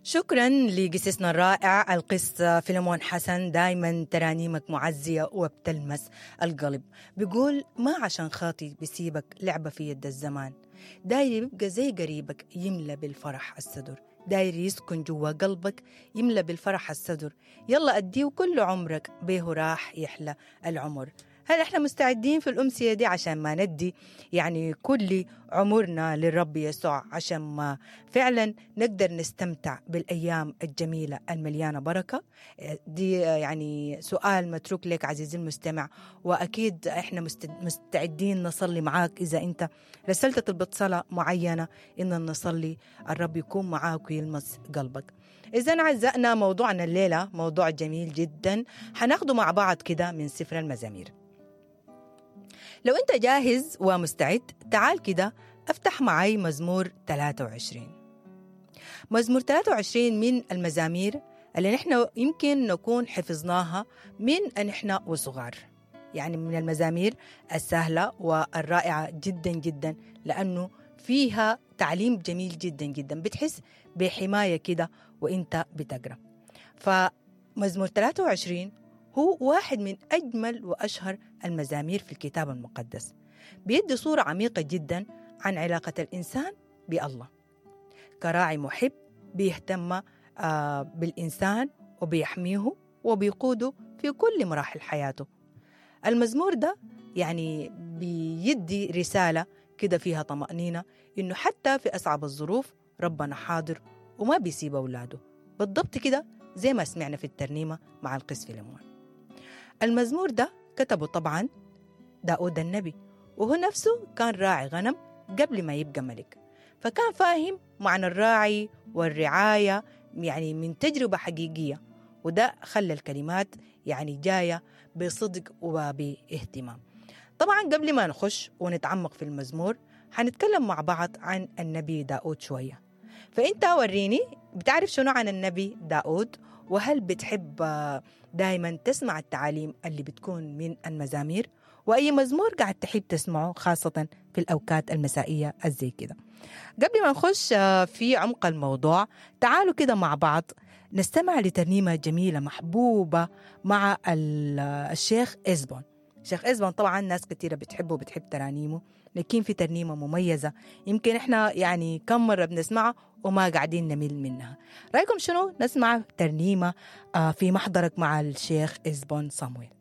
شكرا لقصصنا الرائع القس فيلمون حسن دايما ترانيمك معزية وبتلمس القلب بيقول ما عشان خاطي بسيبك لعبة في يد الزمان داير يبقى زي قريبك يملى بالفرح الصدر داير يسكن جوا قلبك يملى بالفرح الصدر يلا أديه كل عمرك بيه راح يحلى العمر هل احنا مستعدين في الأمسية دي عشان ما ندي يعني كل عمرنا للرب يسوع عشان ما فعلا نقدر نستمتع بالأيام الجميلة المليانة بركة دي يعني سؤال متروك لك عزيزي المستمع وأكيد احنا مستعدين نصلي معاك إذا أنت رسلت طلبة صلاة معينة إن نصلي الرب يكون معاك ويلمس قلبك إذا أعزائنا موضوعنا الليلة موضوع جميل جدا حناخده مع بعض كده من سفر المزامير لو أنت جاهز ومستعد تعال كده افتح معي مزمور 23 مزمور 23 من المزامير اللي نحن يمكن نكون حفظناها من أن احنا وصغار يعني من المزامير السهلة والرائعة جدا جدا لأنه فيها تعليم جميل جدا جدا بتحس بحماية كده وانت بتقرأ فمزمور 23 هو واحد من أجمل وأشهر المزامير في الكتاب المقدس بيدي صورة عميقة جدا عن علاقة الإنسان بالله كراعي محب بيهتم بالإنسان وبيحميه وبيقوده في كل مراحل حياته المزمور ده يعني بيدي رسالة كده فيها طمأنينة إنه حتى في أصعب الظروف ربنا حاضر وما بيسيب أولاده بالضبط كده زي ما سمعنا في الترنيمة مع القس فيلمون المزمور ده كتبه طبعا داود النبي وهو نفسه كان راعي غنم قبل ما يبقى ملك فكان فاهم معنى الراعي والرعاية يعني من تجربة حقيقية وده خلى الكلمات يعني جاية بصدق وباهتمام طبعا قبل ما نخش ونتعمق في المزمور حنتكلم مع بعض عن النبي داود شوية فأنت وريني بتعرف شنو عن النبي داود وهل بتحب دائما تسمع التعاليم اللي بتكون من المزامير وأي مزمور قاعد تحب تسمعه خاصة في الأوقات المسائية الزي كده قبل ما نخش في عمق الموضوع تعالوا كده مع بعض نستمع لترنيمة جميلة محبوبة مع الشيخ إزبون شيخ إزبون طبعا ناس كثيرة بتحبه وبتحب ترانيمه لكن في ترنيمة مميزة يمكن إحنا يعني كم مرة بنسمعها وما قاعدين نمل منها رأيكم شنو نسمع ترنيمة في محضرك مع الشيخ إزبون صامويل